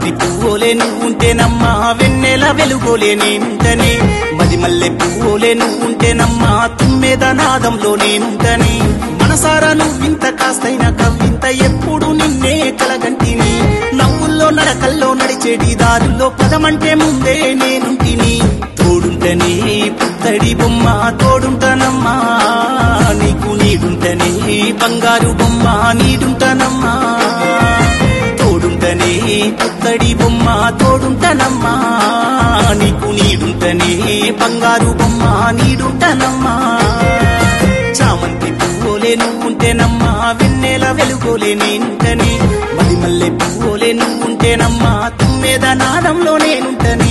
చామంతి పువ్వులే నువ్వుంటేనమ్మా వెన్నెల వెలుగోలే నేనుంటనే మది మల్లె పువ్వులే నువ్వుంటేనమ్మా తుమ్మెద నాదంలో నేనుంటనే మనసారా నువ్వింత కాస్తైన కవ్వింత ఎప్పుడు నిన్నే కలగంటిని నవ్వుల్లో నడకల్లో నడిచేటి దారుల్లో పదమంటే ముందే నేనుంటిని తోడుంటనే పుత్తడి బొమ్మ తోడుంటానమ్మా నీకు నీడుంటనే బంగారు బొమ్మ నీడుంటానమ్మా తోడుంటనే పుత్తడి బొమ్మ తోడుంటానమ్మా నీకు నీడుంటనే బంగారు బొమ్మ నీడుంటానమ్మా చామంతి పువ్వులే నువ్వుంటేనమ్మా వెన్నెల వెలుగోలే నేనుంటనే మది మల్లె పువ్వులే నువ్వుంటేనమ్మా తుమ్మెద నాదంలో నేనుంటనే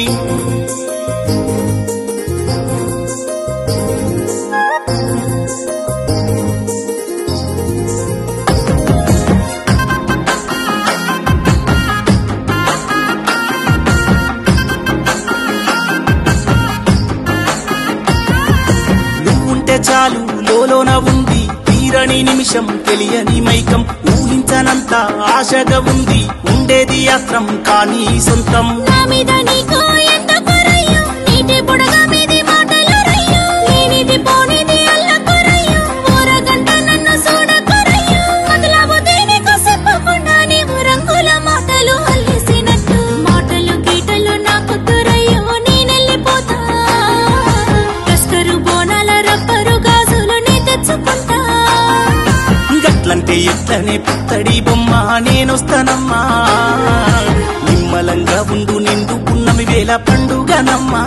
నువ్వుంటే చాలు లోలోన ఉంది తీరని నిమిషం తెలియని మైకం ఊహించనంత ఆశగా ఉంది ఉండేది అస్త్రం కానీ సొంతం నా మీద నీకు ఎంత కొరయ్యో నీటి బుడగ మీది మాటలు రయ్యో లేనిది పోనిది అల్ల కొరయ్యో ఊరగంట నన్ను చూడ కొరయ్యో మొదలవు దేనికో చెప్పకుండా నీవు రంగుల మాటలు అల్లేసినట్టు మాటలు గీటలు నాకు తురయ్యో నేనెళ్ళిపోతా కస్కరు బోనాల రబ్బరు గాజులు నీ తెచ్చుకుంటా గట్లంటే ఎట్లనే పుత్తడి బొమ్మ నేనొస్తానమ్మా నిమ్మలంగా ఉండు నిండు పున్నమి వేల పండుగనమ్మా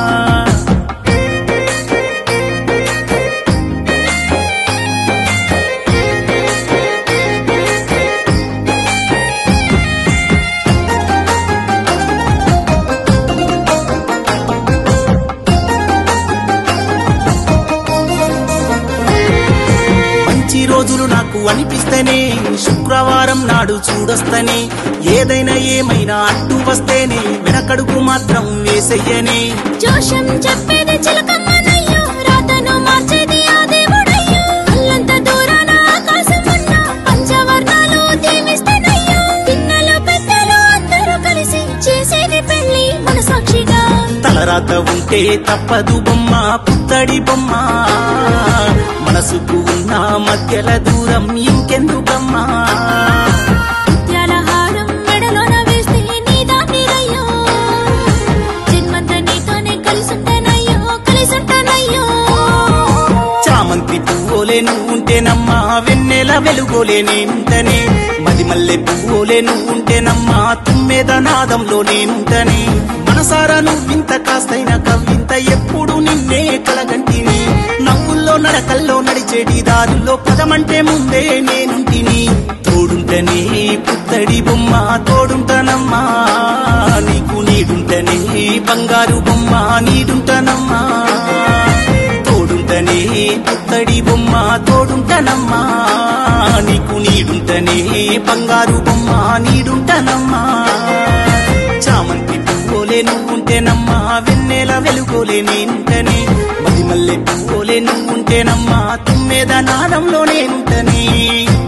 మంచి రోజులు నాకు అనిపిస్తేనే శుక్రవారం నాడు చూడొస్తనే ఏదైనా ఏమైనా అడ్డు వస్తేనే వెనకడుగు మాత్రం వేసయ్యనే జోషం చెప్పేది చిలకమ్మనయ్యో రాతను మార్చేది ఆ దేవుడయ్యో అల్లంత దూరాన ఆకాశమున్న పంచవర్ణాలు దీవిస్తానయ్యో పిన్నలు పెద్దలు అందరూ కలిసి చేసేది పెళ్లి మన సాక్షిగా తలరాత ఉంటే తప్పదు బొమ్మ పుత్తడి బొమ్మ మనసుకు ఉన్న మధ్యల దూరం ఇంకెందుకమ్మా ముత్యాల హారం మెడలోన వేస్తే నీ దాటిరయ్యో జన్మంత నీతోనే కలిసుంటానయ్యో కలిసుంటానయ్యో చామంతి పువ్వులే నువ్వుంటేనమ్మా వెన్నెల వెలుగోలే నేనుంటనే మది మల్లె పువ్వులే నువ్వుంటేనమ్మా తుమ్మెద నాదంలో నేనుంటనే మనసారా నువ్వింత కాస్తైన కవ్వింత ఎప్పుడు నిన్నే కలగంటిని నవ్వుల్లో నడకల్లో నడిచేటి దారుల్లో పదమంటే ముందే నేనుంటిని తోడుంటనే పుత్తడి బొమ్మ తోడుంటానమ్మా నీకు నీడుంటనే బంగారు బొమ్మ నీడుంటానమ్మా తోడుంటనే పుత్తడి బొమ్మ తోడుంటనమ్మా నీకు నీడుంటనే బంగారు బొమ్మ నీడుంటనమ్మా చామంతి పువ్వులే నువ్వుంటేనమ్మా వెన్నెల వెలుగోలే నేనుంటనే మది మల్లె పువ్వులే నువ్వుంటేనమ్మా తుమ్మెద నాదంలో నేనుంటనే